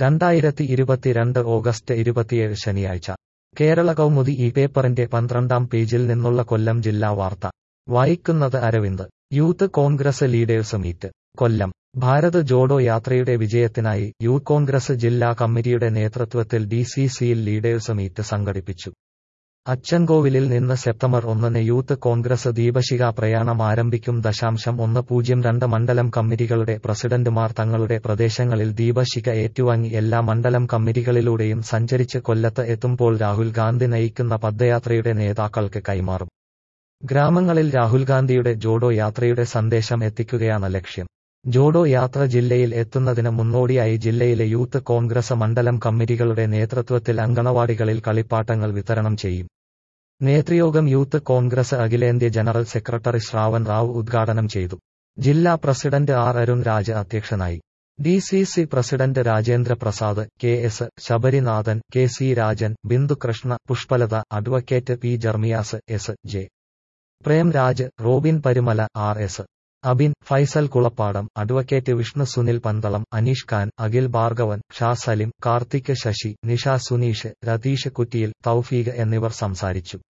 രണ്ടായിരത്തി ഇരുപത്തിരണ്ട് ഓഗസ്റ്റ് ഇരുപത്തിയേഴ് ശനിയാഴ്ച കേരള കൗമുദി ഈ പേപ്പറിന്റെ പന്ത്രണ്ടാം പേജിൽ നിന്നുള്ള കൊല്ലം ജില്ലാ വാർത്ത വായിക്കുന്നത് Aravind youth Congress leaders meet Kollam Bharat Jodo യാത്രയുടെ വിജയത്തിനായി യൂത്ത് കോൺഗ്രസ് ജില്ലാ കമ്മിറ്റിയുടെ നേതൃത്വത്തിൽ ഡി സി സിയിൽ ലീഡേഴ്സ് മീറ്റ് സംഘടിപ്പിച്ചു അച്ചൻകോവിലിൽ നിന്ന് സെപ്റ്റംബർ ഒന്നിന് യൂത്ത് കോൺഗ്രസ് ദീപശിഖ പ്രയാണം ആരംഭിക്കും ദശാംശം ഒന്ന് പൂജ്യം രണ്ട് മണ്ഡലം കമ്മിറ്റികളുടെ പ്രസിഡന്റുമാർ തങ്ങളുടെ പ്രദേശങ്ങളിൽ ദീപശിഖ ഏറ്റുവാങ്ങി എല്ലാ മണ്ഡലം കമ്മിറ്റികളിലൂടെയും സഞ്ചരിച്ച് കൊല്ലത്ത് എത്തുമ്പോൾ രാഹുൽ ഗാന്ധി നയിക്കുന്ന പദയാത്രയുടെ നേതാക്കൾക്ക് കൈമാറും ഗ്രാമങ്ങളിൽ രാഹുൽ ഗാന്ധിയുടെ ജോഡോ യാത്രയുടെ സന്ദേശം എത്തിക്കുകയാണ് ലക്ഷ്യം ജോഡോ യാത്ര ജില്ലയിൽ എത്തുന്നതിന് മുന്നോടിയായി ജില്ലയിലെ യൂത്ത് കോൺഗ്രസ് മണ്ഡലം കമ്മിറ്റികളുടെ നേതൃത്വത്തിൽ അങ്കണവാടികളിൽ കളിപ്പാട്ടങ്ങൾ വിതരണം ചെയ്യും നേതൃയോഗം യൂത്ത് കോൺഗ്രസ് അഖിലേന്ത്യ ജനറൽ സെക്രട്ടറി ശ്രാവൺ റാവു ഉദ്ഘാടനം ചെയ്തു ജില്ലാ പ്രസിഡന്റ് ആർ അരുൺ രാജ് അധ്യക്ഷനായി D C C president Rajendra Prasad K S Sabarinathan K C Rajan Bindukrishna Pushpalatha advocate P Jermiyas S J Premraj Robin Parimala R S Abin Faisal Kulappadam advocate Vishnu Sunil Pandalam Aneesh Khan Akhil Bhargavan Sha Salim Karthik Shashi Nisha Suneesh Ratheesh Kuttiyil Thoufeeq എന്നിവർ സംസാരിച്ചു